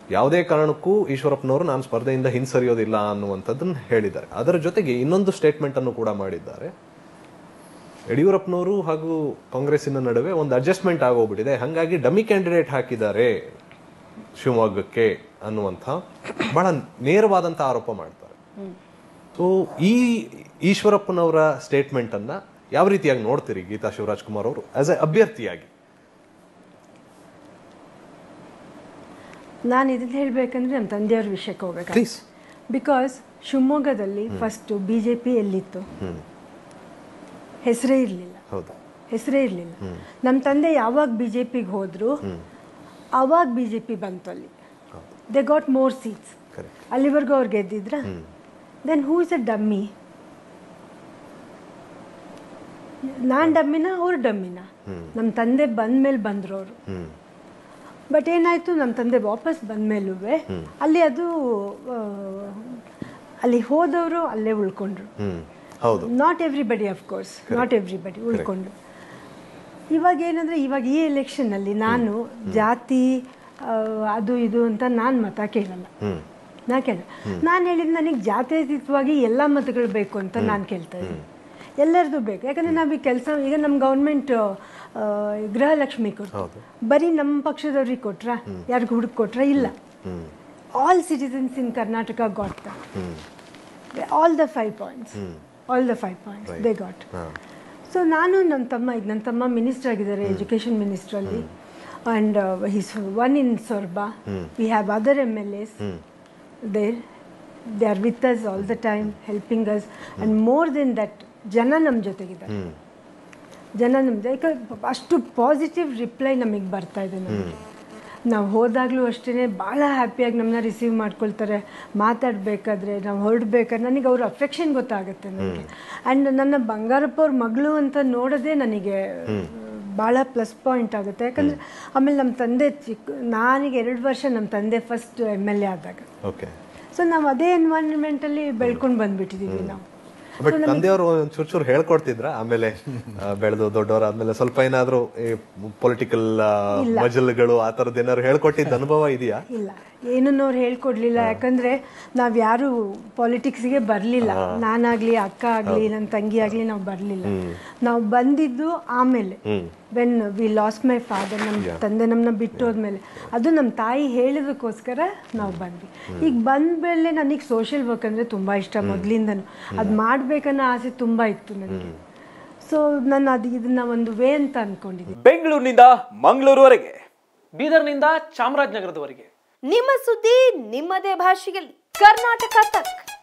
ಯಾವುದೇ ಕಾರಣಕ್ಕೂ ಈಶ್ವರಪ್ಪನವರು ನಾನು ಸ್ಪರ್ಧೆಯಿಂದ ಹಿಂಸರಿಯೋದಿಲ್ಲ ಅನ್ನುವಂಥದ್ದನ್ನ ಹೇಳಿದ್ದಾರೆ ಅದರ ಜೊತೆಗೆ ಇನ್ನೊಂದು ಸ್ಟೇಟ್ಮೆಂಟ್ ಅನ್ನು ಕೂಡ ಮಾಡಿದ್ದಾರೆ ಯಡಿಯೂರಪ್ಪನವರು ಹಾಗೂ ಕಾಂಗ್ರೆಸ್ಸಿನ ನಡುವೆ ಒಂದು ಅಡ್ಜಸ್ಟ್ಮೆಂಟ್ ಆಗೋಗ್ಬಿಟ್ಟಿದೆ ಹಾಗಾಗಿ ಡಮ್ಮಿ ಕ್ಯಾಂಡಿಡೇಟ್ ಹಾಕಿದ್ದಾರೆ ಶಿವಮೊಗ್ಗಕ್ಕೆ ಅನ್ನುವಂಥ ಬಹಳ ನೇರವಾದಂಥ ಆರೋಪ ಮಾಡ್ತಾರೆ ಸೊ ಈ ಈಶ್ವರಪ್ಪನವರ ಸ್ಟೇಟ್ಮೆಂಟ್ ಅನ್ನ ಯಾವ ರೀತಿಯಾಗಿ ನೋಡ್ತೀರಿ ಗೀತಾ ಶಿವರಾಜ್ ಕುಮಾರ್ ಅವರು ಆಸ್ ಎ ಅಭ್ಯರ್ಥಿಯಾಗಿ ನಾನು ಇದನ್ನ ಹೇಳ್ಬೇಕಂದ್ರೆ ನಮ್ಮ ತಂದೆಯವ್ರ ವಿಷಯಕ್ಕೆ ಹೋಗ್ಬೇಕು ಪ್ಲೀಸ್ ಬಿಕಾಸ್ ಶಿವಮೊಗ್ಗದಲ್ಲಿ ಫಸ್ಟು ಬಿ ಜೆ ಪಿ ಎಲ್ಲಿತ್ತು ಹೆಸರೇ ಇರಲಿಲ್ಲ ಹೌದು ಹೆಸರೇ ಇರಲಿಲ್ಲ ನಮ್ಮ ತಂದೆ ಯಾವಾಗ ಬಿ ಜೆ ಪಿಗೆ ಹೋದ್ರು ಆವಾಗ ಬಿ ಜೆ ಪಿ ಬಂತು ಅಲ್ಲಿ they got more seats correct ಅಲ್ಲಿವರೆಗೂ ಅವ್ರು ಗೆದ್ದಿದ್ರ then who is a dummy ನಾನು ಡಮ್ಮಿನ ಅವ್ರು ಡಮ್ಮಿನ ನಮ್ಮ ತಂದೆ ಬಂದ್ಮೇಲೆ ಬಂದ್ರು ಅವರು ಹ್ಮ್ ಬಟ್ ಏನಾಯ್ತು ನಮ್ಮ ತಂದೆ ವಾಪಸ್ ಬಂದ್ಮೇಲೂ ಅಲ್ಲಿ ಅದು ಆ, ಅಲ್ಲಿ ಹೋದವರು ಅಲ್ಲೇ ಉಳ್ಕೊಂಡ್ರು ಹ್ಮ್ ಹೌದು not everybody of course not everybody ಉಳ್ಕೊಂಡು ಇವಾಗ ಏನಂದ್ರೆ ಇವಾಗ ಈ ಎಲೆಕ್ಷನ್ನಲ್ಲಿ ನಾನು ಜಾತಿ ಆ, ಅದು ಇದು ಅಂತ ನಾನು ಮತ ಕೇಳಲ್ಲ ಹ್ಮ್ ನಾ ಕೇಳ ನಾನು ಹೇಳಿದ್ ನನಗೆ ಜಾತ್ಯತೀತವಾಗಿ ಎಲ್ಲ ಮತಗಳು ಬೇಕು ಅಂತ ನಾನು ಕೇಳ್ತಾ ಇದ್ದೀನಿ ಎಲ್ಲರದು ಬೇಕು ಯಾಕಂದ್ರೆ ನಾವು ಈ ಕೆಲಸ ಈಗ ನಮ್ಮ ಗೌರ್ಮೆಂಟ್ ಗೃಹಲಕ್ಷ್ಮಿ ಕೊಡ್ತು ಹೌದು ಬರೀ ನಮ್ಮ ಪಕ್ಷದವ್ರಿಗೆ ಕೊಟ್ರಾ ಯಾರಿಗೂ ಹುಡುಕ್ ಕೊಟ್ರಾ ಇಲ್ಲ hmm all citizens in Karnataka got that hmm all the five points all the five points they got ಹಾ ಸೊ ನಾನು ನನ್ನ ತಮ್ಮ ಈಗ ನನ್ನ ತಮ್ಮ ಮಿನಿಸ್ಟರ್ ಆಗಿದ್ದಾರೆ ಎಜುಕೇಷನ್ ಮಿನಿಸ್ಟ್ರಲ್ಲಿ and his one in Soraba we have other M L S there they are with us all the time helping us and more then that ಜನ ನಮ್ಮ ಜೊತೆಗಿದ್ದಾರೆ ಹ್ಮ್ ಜನ ನಮ್ದು ಯಾಕಂದ್ರೆ ಅಷ್ಟು ಪಾಸಿಟಿವ್ ರಿಪ್ಲೈ ನಮಗೆ ಬರ್ತಾ ಇದೆ ನಮಗೆ ನಾವು ಹೋದಾಗಲೂ ಅಷ್ಟೇ ಭಾಳ ಹ್ಯಾಪಿಯಾಗಿ ನಮ್ಮನ್ನ ರಿಸೀವ್ ಮಾಡ್ಕೊಳ್ತಾರೆ ಮಾತಾಡಬೇಕಾದ್ರೆ ನಾವು ಹೊರಡ್ಬೇಕಾದ್ರೆ ನನಗೆ ಅವ್ರ ಅಫೆಕ್ಷನ್ ಗೊತ್ತಾಗುತ್ತೆ ನನಗೆ ಆ್ಯಂಡ್ ನನ್ನ ಬಂಗಾರಪ್ಪ ಅವ್ರ ಮಗಳು ಅಂತ ನೋಡೋದೇ ನನಗೆ ಭಾಳ ಪ್ಲಸ್ ಪಾಯಿಂಟ್ ಆಗುತ್ತೆ ಯಾಕಂದರೆ ಆಮೇಲೆ ನಮ್ಮ ತಂದೆ ಚಿಕ್ಕ ನಾನೀಗ ಎರಡು ವರ್ಷ ನಮ್ಮ ತಂದೆ ಫಸ್ಟ್ ಎಮ್ ಎಲ್ ಎ ಆದಾಗ ಓಕೆ ಸೊ ನಾವು ಅದೇ ಎನ್ವೈರನ್ಮೆಂಟಲ್ಲಿ ಬೆಳ್ಕೊಂಡು ಬಂದ್ಬಿಟ್ಟಿದ್ದೀವಿ ನಾವು ಬಟ್ ತಂದೆಯವರು ಒಂದ್ ಚೂರ್ ಚೂರು ಹೇಳ್ಕೊಡ್ತಿದ್ರ ಆಮೇಲೆ ಆ, ಬೆಳೆದು ದೊಡ್ಡವರಾದ್ಮೇಲೆ ಸ್ವಲ್ಪ ಏನಾದ್ರು ಪೊಲಿಟಿಕಲ್ ಮಜಲ್ಗಳು ಆ ತರದ್ ಏನಾದ್ರು ಹೇಳ್ಕೊಟ್ಟಿದ್ದ ಅನುಭವ ಇದೆಯಾ ಇಲ್ಲ ಏನನ್ನು ಅವ್ರು ಹೇಳ್ಕೊಡ್ಲಿಲ್ಲ ಯಾಕಂದ್ರೆ ನಾವ್ ಯಾರು ಪಾಲಿಟಿಕ್ಸ್ಗೆ ಬರ್ಲಿಲ್ಲ ನಾನಾಗ್ಲಿ ಅಕ್ಕ ಆಗ್ಲಿ ನನ್ನ ತಂಗಿ ಆಗ್ಲಿ ನಾವು ಬರ್ಲಿಲ್ಲ ನಾವು ಬಂದಿದ್ದು ಆಮೇಲೆ when we lost my father ನಮ್ಮ ತಂದೆ ನಮ್ಮನ್ನ ಬಿಟ್ಟು ಹೋದ್ಮೇಲೆ ಅದು ನಮ್ಮ ತಾಯಿ ಹೇಳಿದಕ್ಕೋಸ್ಕರ ನಾವು ಬಂದ್ವಿ ಈಗ ಬಂದ್ಮೇಲೆ ನನಗೆ ಸೋಷಿಯಲ್ ವರ್ಕ್ ಅಂದ್ರೆ ತುಂಬಾ ಇಷ್ಟ ಮೊದ್ಲಿಂದನು ಅದು ಮಾಡ್ಬೇಕನ್ನೋ ಆಸೆ ತುಂಬಾ ಇತ್ತು ನನಗೆ ಸೊ ನಾನು ಅದು ಇದನ್ನ ಒಂದು ವೇ ಅಂತ ಅನ್ಕೊಂಡಿದ್ದೀನಿ ಬೆಂಗಳೂರಿನಿಂದ ಮಂಗಳೂರುವರೆಗೆ ಬೀದರ್ನಿಂದ ಚಾಮರಾಜನಗರದವರೆಗೆ ನಿಮ್ಮ ಸುದ್ದಿ ನಿಮ್ಮದೇ ಭಾಷೆಯಲ್ಲಿ ಕರ್ನಾಟಕ ತಕ್